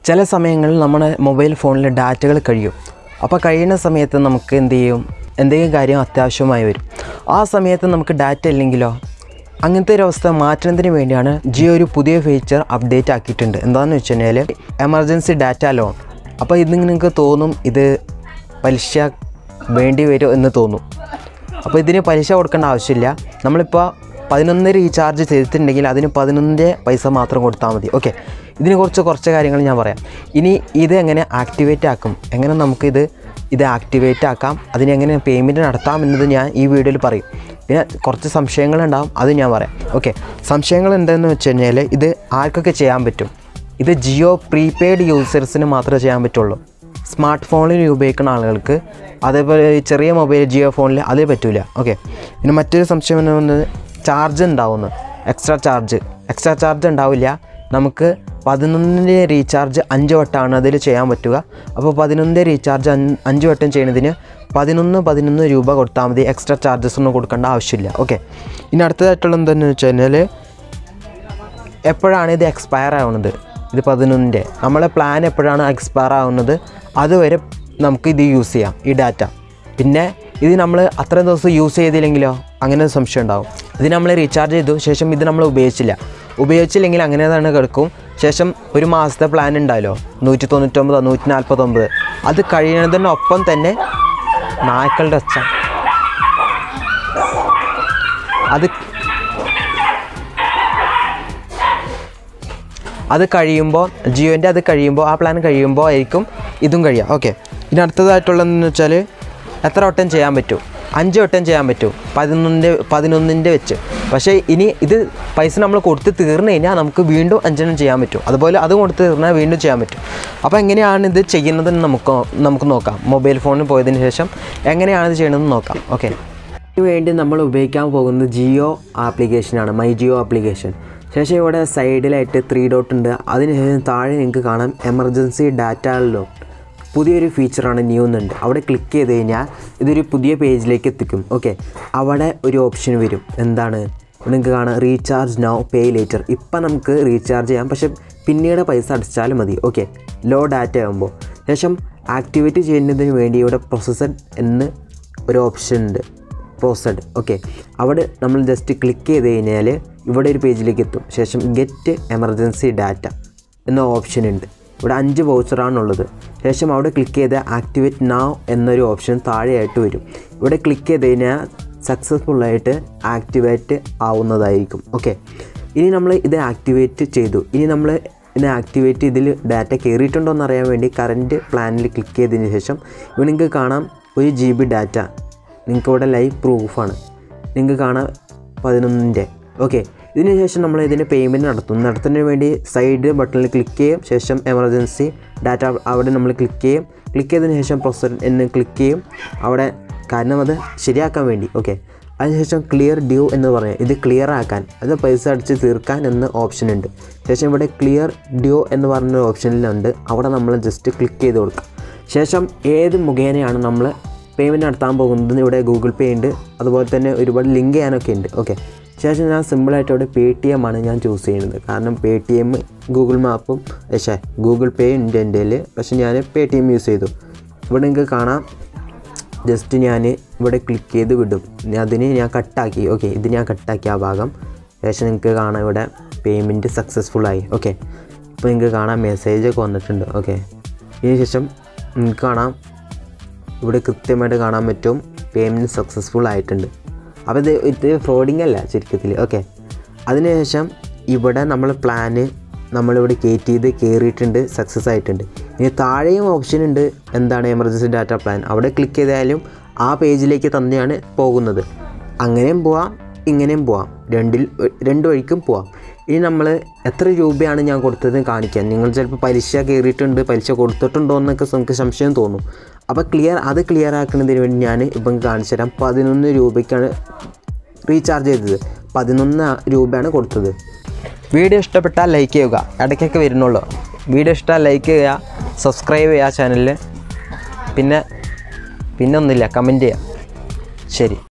ചില സമയങ്ങളിൽ നമ്മുടെ മൊബൈൽ ഫോണിൽ ഡാറ്റകൾ കഴിയും അപ്പോൾ കഴിയുന്ന സമയത്ത് നമുക്ക് എന്ത് ചെയ്യും എന്തെങ്കിലും കാര്യം അത്യാവശ്യമായി വരും ആ സമയത്ത് നമുക്ക് ഡാറ്റ ഇല്ലെങ്കിലോ അങ്ങനത്തെ ഒരു അവസ്ഥ മാറ്റുന്നതിന് വേണ്ടിയാണ് ജിയോ ഒരു പുതിയ ഫീച്ചർ അപ്ഡേറ്റ് ആക്കിയിട്ടുണ്ട് എന്താണെന്ന് വെച്ച് കഴിഞ്ഞാൽ എമർജൻസി ഡാറ്റ ലോൺ അപ്പോൾ ഇത് നിങ്ങൾക്ക് തോന്നും ഇത് പലിശ വേണ്ടി വരും എന്ന് തോന്നും അപ്പോൾ ഇതിന് പലിശ കൊടുക്കേണ്ട ആവശ്യമില്ല നമ്മളിപ്പോൾ പതിനൊന്ന് റീചാർജ് ചെയ്തിട്ടുണ്ടെങ്കിൽ അതിന് പതിനൊന്നിൻ്റെ പൈസ മാത്രം കൊടുത്താൽ മതി ഓക്കെ ഇതിനെ കുറിച്ച് കുറച്ച് കാര്യങ്ങൾ ഞാൻ പറയാം ഇനി ഇത് എങ്ങനെ ആക്ടിവേറ്റ് ആക്കും എങ്ങനെ നമുക്കിത് ഇത് ആക്ടിവേറ്റ് ആക്കാം അതിന് എങ്ങനെ പേയ്മെൻറ്റ് നടത്താം എന്നത് ഞാൻ ഈ വീഡിയോയിൽ പറയും പിന്നെ കുറച്ച് സംശയങ്ങളുണ്ടാവും അത് ഞാൻ പറയാം ഓക്കെ സംശയങ്ങൾ എന്താണെന്ന് വെച്ച് കഴിഞ്ഞാൽ ഇത് ആർക്കൊക്കെ ചെയ്യാൻ പറ്റും ഇത് ജിയോ പ്രീപെയ്ഡ് യൂസേഴ്സിന് മാത്രമേ ചെയ്യാൻ പറ്റുള്ളൂ സ്മാർട്ട് ഫോണിൽ ഉപയോഗിക്കുന്ന ആളുകൾക്ക് അതേപോലെ ഈ ചെറിയ മൊബൈൽ ജിയോ ഫോണിൽ അതേ പറ്റൂല ഓക്കെ പിന്നെ മറ്റൊരു സംശയം എന്ന് പറയുന്നത് ചാർജ് ഉണ്ടാവുന്നു എക്സ്ട്രാ ചാർജ് എക്സ്ട്രാ ചാർജ് ഉണ്ടാവില്ല നമുക്ക് പതിനൊന്നിൻ്റെ റീചാർജ് അഞ്ച് വട്ടമാണ് അതിൽ ചെയ്യാൻ പറ്റുക അപ്പോൾ പതിനൊന്നിൻ്റെ റീചാർജ് അഞ്ച് അഞ്ച് വട്ടം ചെയ്യുന്നതിന് പതിനൊന്ന് പതിനൊന്ന് രൂപ കൊടുത്താൽ മതി എക്സ്ട്രാ ചാർജസ് ഒന്നും കൊടുക്കേണ്ട ആവശ്യമില്ല ഓക്കെ ഇനി അടുത്തതായിട്ടുള്ള എന്താണെന്ന് വെച്ച് കഴിഞ്ഞാൽ എപ്പോഴാണ് ഇത് എക്സ്പയർ ആവുന്നത് ഇത് പതിനൊന്നിൻ്റെ നമ്മളെ പ്ലാൻ എപ്പോഴാണ് എക്സ്പയർ ആവുന്നത് അതുവരെ നമുക്ക് ഇത് യൂസ് ചെയ്യാം ഈ ഡാറ്റ പിന്നെ ഇത് നമ്മൾ അത്രയും ദിവസം യൂസ് ചെയ്തില്ലെങ്കിലോ അങ്ങനെ ഒരു സംശയം ഉണ്ടാവും ഇത് നമ്മൾ റീചാർജ് ചെയ്തു ശേഷം ഇത് നമ്മൾ ഉപയോഗിച്ചില്ല ഉപയോഗിച്ചില്ലെങ്കിൽ അങ്ങനെ തന്നെ കിടക്കും ശേഷം ഒരു മാസത്തെ പ്ലാൻ ഉണ്ടായല്ലോ നൂറ്റി തൊണ്ണൂറ്റൊമ്പതോ നൂറ്റി നാൽപ്പത്തൊമ്പത് അത് കഴിയുന്നതിനൊപ്പം തന്നെ നായ്ക്കളുടെ ഒച്ച അത് അത് കഴിയുമ്പോൾ ജിയോൻ്റെ അത് കഴിയുമ്പോൾ ആ പ്ലാൻ കഴിയുമ്പോൾ ആയിരിക്കും ഇതും കഴിയുക ഓക്കെ ഇനി അടുത്തതായിട്ടുള്ളതെന്ന് വെച്ചാൽ എത്ര വട്ടം ചെയ്യാൻ പറ്റും അഞ്ച് വട്ടം ചെയ്യാൻ പറ്റും പതിനൊന്നിൻ്റെ പതിനൊന്നിൻ്റെ വെച്ച് പക്ഷേ ഇനി ഇത് പൈസ നമ്മൾ കൊടുത്ത് തീർന്നു കഴിഞ്ഞാൽ നമുക്ക് വീണ്ടും അഞ്ചെണ്ണം ചെയ്യാൻ പറ്റും അതുപോലെ അത് കൊടുത്ത് തീർന്നാൽ വീണ്ടും ചെയ്യാൻ പറ്റും അപ്പോൾ എങ്ങനെയാണ് ഇത് ചെയ്യുന്നതെന്ന് നമുക്ക് നമുക്ക് നോക്കാം മൊബൈൽ ഫോണിൽ പോയതിന് ശേഷം എങ്ങനെയാണ് ഇത് ചെയ്യണമെന്ന് നോക്കാം ഓക്കെ ഇതിന് വേണ്ടി നമ്മൾ ഉപയോഗിക്കാൻ പോകുന്നത് ജിയോ ആപ്ലിക്കേഷനാണ് മൈ ജിയോ ആപ്ലിക്കേഷൻ ശേഷം ഇവിടെ സൈഡിലായിട്ട് ത്രീ ഡോട്ട് ഉണ്ട് അതിനുശേഷം താഴെ നിങ്ങൾക്ക് കാണാം എമർജൻസി ഡാറ്റ ലോൺ പുതിയൊരു ഫീച്ചറാണ് ന്യൂ എന്നുണ്ട് അവിടെ ക്ലിക്ക് ചെയ്ത് കഴിഞ്ഞാൽ ഇതൊരു പുതിയ പേജിലേക്ക് എത്തിക്കും ഓക്കെ അവിടെ ഒരു ഓപ്ഷൻ വരും എന്താണ് ഇവിടെ നിങ്ങൾക്ക് കാണാം റീചാർജ് നൗ പേ ലേറ്റർ ഇപ്പം നമുക്ക് റീചാർജ് ചെയ്യാം പക്ഷേ പിന്നീട് പൈസ അടിച്ചാലും മതി ഓക്കെ ലോ ഡാറ്റ ആകുമ്പോൾ ശേഷം ആക്ടിവേറ്റ് ചെയ്യുന്നതിന് വേണ്ടി ഇവിടെ പ്രൊസസ്സഡ് എന്ന് ഒരു ഓപ്ഷൻ ഉണ്ട് പ്രോസഡ് ഓക്കെ അവിടെ നമ്മൾ ജസ്റ്റ് ക്ലിക്ക് ചെയ്ത് കഴിഞ്ഞാൽ ഇവിടെ ഒരു പേജിലേക്ക് എത്തും ശേഷം ഗെറ്റ് എമർജൻസി ഡാറ്റ എന്ന ഓപ്ഷൻ ഉണ്ട് ഇവിടെ അഞ്ച് വൗച്ചറാണുള്ളത് ശേഷം അവിടെ ക്ലിക്ക് ചെയ്ത് ആക്ടിവേറ്റ് നാവ് എന്നൊരു ഓപ്ഷൻ താഴെയായിട്ട് വരും ഇവിടെ ക്ലിക്ക് ചെയ്ത് കഴിഞ്ഞാൽ സക്സസ്ഫുള്ളായിട്ട് ആക്ടിവേറ്റ് ആവുന്നതായിരിക്കും ഓക്കെ ഇനി നമ്മൾ ഇത് ആക്ടിവേറ്റ് ചെയ്തു ഇനി നമ്മൾ ഇത് ആക്ടിവേറ്റ് ഇതിൽ ഡാറ്റ കയറിയിട്ടുണ്ടോ എന്ന് അറിയാൻ വേണ്ടി കറൻറ്റ് പ്ലാനിൽ ക്ലിക്ക് ചെയ്തതിന് ശേഷം ഇവിടെ നിങ്ങൾക്ക് കാണാം ഒരു ജി ബി ഡാറ്റ നിങ്ങൾക്ക് ഇവിടെ ലൈവ് പ്രൂഫാണ് നിങ്ങൾക്ക് കാണാം പതിനൊന്നിൻ്റെ ഓക്കെ ഇതിന് ശേഷം നമ്മൾ ഇതിന് പേയ്മെൻറ്റ് നടത്തും നടത്തുന്നതിന് വേണ്ടി സൈഡ് ബട്ടണിൽ ക്ലിക്ക് ചെയ്യും ശേഷം എമർജൻസി ഡാറ്റ അവിടെ നമ്മൾ ക്ലിക്ക് ചെയ്യും ക്ലിക്ക് ചെയ്തതിന് ശേഷം പ്രൊസർ എന്ന് ക്ലിക്ക് ചെയ്യും അവിടെ കാരണം അത് ശരിയാക്കാൻ വേണ്ടി ഓക്കെ അതിനുശേഷം ക്ലിയർ ഡ്യൂ എന്ന് പറയാം ഇത് ക്ലിയർ ആക്കാൻ അത് പൈസ അടിച്ച് തീർക്കാൻ എന്ന ഓപ്ഷൻ ഉണ്ട് ശേഷം ഇവിടെ ക്ലിയർ ഡ്യൂ എന്ന് പറഞ്ഞ ഓപ്ഷനിലുണ്ട് അവിടെ നമ്മൾ ജസ്റ്റ് ക്ലിക്ക് ചെയ്ത് കൊടുക്കുക ശേഷം ഏത് മുഖേനയാണ് നമ്മൾ പേയ്മെൻറ്റ് നടത്താൻ പോകുന്നത് ഇവിടെ ഗൂഗിൾ പേ ഉണ്ട് അതുപോലെ തന്നെ ഒരുപാട് ലിങ്ക് ചെയ്യാനൊക്കെ ഉണ്ട് ഓക്കെ ശേഷം ഞാൻ സിമ്പിളായിട്ട് ഇവിടെ പേ ടി എം ആണ് ഞാൻ ചൂസ് ചെയ്യുന്നത് കാരണം പേ ടി എം ഗൂഗിൾ മാപ്പും പക്ഷേ ഗൂഗിൾ പേ ഉണ്ട് എൻ്റെ കയ്യിൽ പക്ഷേ ഞാൻ പേ ടി എം യൂസ് ചെയ്തു ഇവിടെ നിങ്ങൾക്ക് കാണാം ജസ്റ്റ് ഞാൻ ഇവിടെ ക്ലിക്ക് ചെയ്ത് വിടും ഞാൻ അതിന് ഞാൻ കട്ടാക്കി ഓക്കെ ഇത് ഞാൻ കട്ടാക്കി ആ ഭാഗം ശേഷം നിങ്ങൾക്ക് കാണാം ഇവിടെ പേയ്മെൻറ്റ് സക്സസ്ഫുള്ളായി ഓക്കെ ഇപ്പോൾ നിങ്ങൾക്ക് കാണാം മെസ്സേജൊക്കെ വന്നിട്ടുണ്ട് ഓക്കെ ഇതിന് ശേഷം നിങ്ങൾക്ക് കാണാം ഇവിടെ കൃത്യമായിട്ട് കാണാൻ പറ്റും പേയ്മെൻറ്റ് സക്സസ്ഫുൾ ആയിട്ടുണ്ട് അപ്പോൾ ഇത് ഇത് ഫ്രോഡിങ് അല്ല ചുരുക്കത്തിൽ ഓക്കെ അതിനുശേഷം ഇവിടെ നമ്മൾ പ്ലാന് നമ്മളിവിടെ കയറ്റി ചെയ്ത് കയറിയിട്ടുണ്ട് സക്സസ് ആയിട്ടുണ്ട് ഇനി താഴെയും ഓപ്ഷൻ ഉണ്ട് എന്താണ് എമർജൻസി ഡാറ്റ പ്ലാൻ അവിടെ ക്ലിക്ക് ചെയ്താലും ആ പേജിലേക്ക് തന്നെയാണ് പോകുന്നത് അങ്ങനെയും പോവാം ഇങ്ങനെയും പോവാം രണ്ടിൽ രണ്ട് വഴിക്കും പോവാം ഇനി നമ്മൾ എത്ര രൂപയാണ് ഞാൻ കൊടുത്തത് കാണിക്കാൻ നിങ്ങൾ ചിലപ്പോൾ പലിശ കയറിയിട്ടുണ്ട് പലിശ കൊടുത്തിട്ടുണ്ടോ എന്നൊക്കെ നമുക്ക് സംശയം തോന്നും അപ്പോൾ ക്ലിയർ അത് ക്ലിയർ ആക്കുന്നതിന് വേണ്ടി ഞാൻ ഇപ്പം കാണിച്ചു തരാം പതിനൊന്ന് രൂപയ്ക്കാണ് റീചാർജ് ചെയ്തത് പതിനൊന്ന് രൂപയാണ് കൊടുത്തത് വീഡിയോ ഇഷ്ടപ്പെട്ടാൽ ലൈക്ക് ചെയ്യുക ഇടയ്ക്കൊക്കെ വരുന്നുള്ളൂ വീഡിയോ ഇഷ്ടമാൽ ലൈക്ക് ചെയ്യുക സബ്സ്ക്രൈബ് ചെയ്യുക ചാനലിൽ പിന്നെ പിന്നെ ഒന്നുമില്ല കമൻറ്റ് ചെയ്യുക ശരി